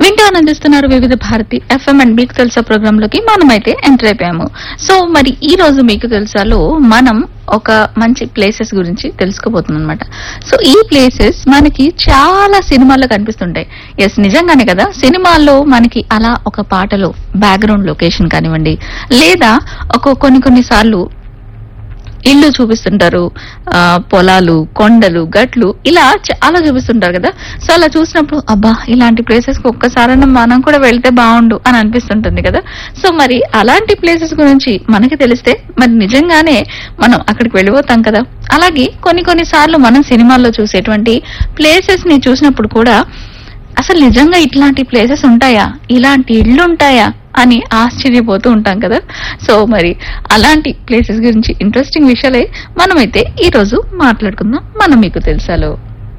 వింటూ ఆనందిస్తున్నారు వివిధ భారతి ఎఫ్ఎం అండ్ మీకు తెలుసా ప్రోగ్రామ్ లోకి మనమైతే ఎంటర్ అయిపోయాము సో మరి ఈ రోజు మీకు తెలుసాలో మనం ఒక మంచి ప్లేసెస్ గురించి తెలుసుకోబోతున్నాం అనమాట సో ఈ ప్లేసెస్ మనకి చాలా సినిమాల్లో కనిపిస్తుంటాయి ఎస్ నిజంగానే కదా సినిమాల్లో మనకి అలా ఒక పాటలో బ్యాక్గ్రౌండ్ లొకేషన్ కానివ్వండి లేదా ఒక కొన్ని కొన్ని సార్లు ఇల్లు చూపిస్తుంటారు ఆ, పొలాలు కొండలు గట్లు ఇలా చాలా చూపిస్తుంటారు కదా సో అలా చూసినప్పుడు అబ్బా ఇలాంటి ప్లేసెస్ కి ఒక్కసారైనా మనం కూడా వెళ్తే బాగుండు అని అనిపిస్తుంటుంది కదా సో మరి అలాంటి ప్లేసెస్ గురించి మనకి తెలిస్తే మరి నిజంగానే మనం అక్కడికి వెళ్ళిపోతాం కదా అలాగే కొన్ని కొన్ని సార్లు మనం సినిమాల్లో చూసేటువంటి ప్లేసెస్ ని చూసినప్పుడు కూడా అసలు నిజంగా ఇట్లాంటి ప్లేసెస్ ఉంటాయా ఇలాంటి ఇళ్ళు ఉంటాయా అని ఆశ్చర్యపోతూ ఉంటాం కదా సో మరి అలాంటి ప్లేసెస్ గురించి ఇంట్రెస్టింగ్ విషయాలే మనమైతే ఈ రోజు మాట్లాడుకుందాం మనం మీకు తెలుసాలో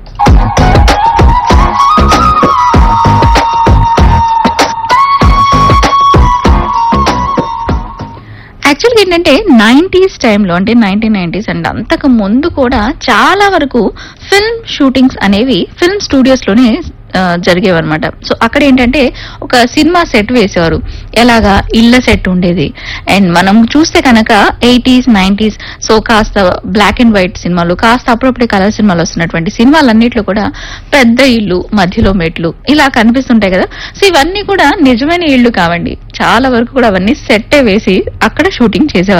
యాక్చువల్గా ఏంటంటే నైన్టీస్ టైంలో అంటే నైన్టీన్ నైన్టీస్ అండ్ అంతకు ముందు కూడా చాలా వరకు ఫిల్మ్ షూటింగ్స్ అనేవి ఫిల్మ్ స్టూడియోస్ లోనే జరిగేవన్నమాట సో అక్కడ ఏంటంటే ఒక సినిమా సెట్ వేసేవారు ఎలాగా ఇళ్ల సెట్ ఉండేది అండ్ మనం చూస్తే కనుక ఎయిటీస్ నైన్టీస్ సో కాస్త బ్లాక్ అండ్ వైట్ సినిమాలు కాస్త అప్పుడప్పుడే కలర్ సినిమాలు వస్తున్నటువంటి సినిమాలన్నిట్లో కూడా పెద్ద ఇల్లు మధ్యలో మెట్లు ఇలా కనిపిస్తుంటాయి కదా సో ఇవన్నీ కూడా నిజమైన ఇళ్ళు కావండి చాలా వరకు కూడా అవన్నీ సెట్టే వేసి అక్కడ షూటింగ్ చేసేవారు